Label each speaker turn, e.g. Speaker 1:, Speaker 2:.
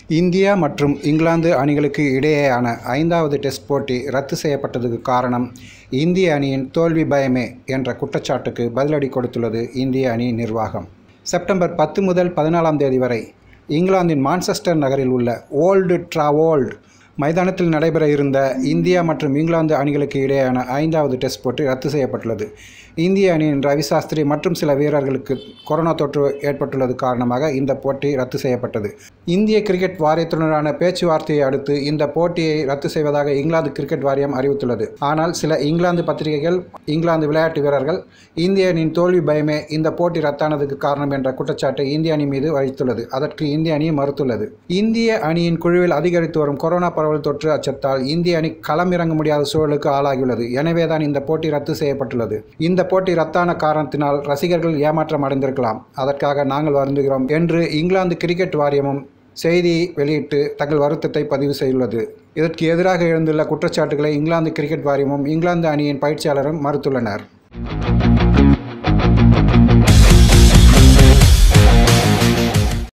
Speaker 1: India மற்றும் இங்கிலாந்து அணிகளுக்கு இடையேயான ஐந்தாவது டெஸ்ட் போட்டி ரத்து செய்யப்பட்டதுக்கு காரணம் இந்திய அணியின் தோல்வி பயமே என்ற குற்றச்சாட்டுக்கு பதிலடி கொடுத்துள்ளது இந்திய அணி நிர்வாகம் செப்டம்பர் பத்து முதல் பதினாலாம் தேதி வரை இங்கிலாந்தின் மான்செஸ்டர் நகரில் உள்ள ஓல்டு ட்ராவோல்ட் மைதானத்தில் நடைபெற இருந்த இந்தியா மற்றும் இங்கிலாந்து அணிகளுக்கு இடையேயான ஐந்தாவது டெஸ்ட் போட்டி ரத்து செய்யப்பட்டுள்ளது இந்திய அணியின் ரவி சாஸ்திரி மற்றும் சில வீரர்களுக்கு கொரோனா தொற்று ஏற்பட்டுள்ளது காரணமாக இந்த போட்டி ரத்து செய்யப்பட்டது இந்திய கிரிக்கெட் வாரியத்துடனான பேச்சுவார்த்தையை அடுத்து இந்த போட்டியை ரத்து செய்வதாக இங்கிலாந்து கிரிக்கெட் வாரியம் அறிவித்துள்ளது ஆனால் சில இங்கிலாந்து பத்திரிகைகள் இங்கிலாந்து விளையாட்டு வீரர்கள் இந்திய அணியின் தோல்வி பயமே இந்த போட்டி ரத்தானதுக்கு காரணம் என்ற குற்றச்சாட்டை இந்திய அணி மீது வைத்துள்ளது அதற்கு இந்திய அணி மறுத்துள்ளது இந்திய அணியின் குழுவில் அதிகரித்து வரும் கொரோனா பரவல் தொற்று அச்சத்தால் இந்திய அணி களமிறங்க முடியாத சூழலுக்கு ஆளாகியுள்ளது எனவேதான் இந்த போட்டி ரத்து செய்யப்பட்டுள்ளது இந்த போட்டி ரத்தான காரணத்தினால் ரசிகர்கள் ஏமாற்றம் அடைந்திருக்கலாம் அதற்காக நாங்கள் வருந்துகிறோம் என்று இங்கிலாந்து கிரிக்கெட் வாரியமும் செய்தி வெளியிட்டு தங்கள் வருத்தத்தை பதிவு செய்துள்ளது இதற்கு எதிராக எழுந்துள்ள குற்றச்சாட்டுகளை இங்கிலாந்து கிரிக்கெட் வாரியமும் இங்கிலாந்து அணியின் பயிற்சியாளரும் மறுத்துள்ளனர்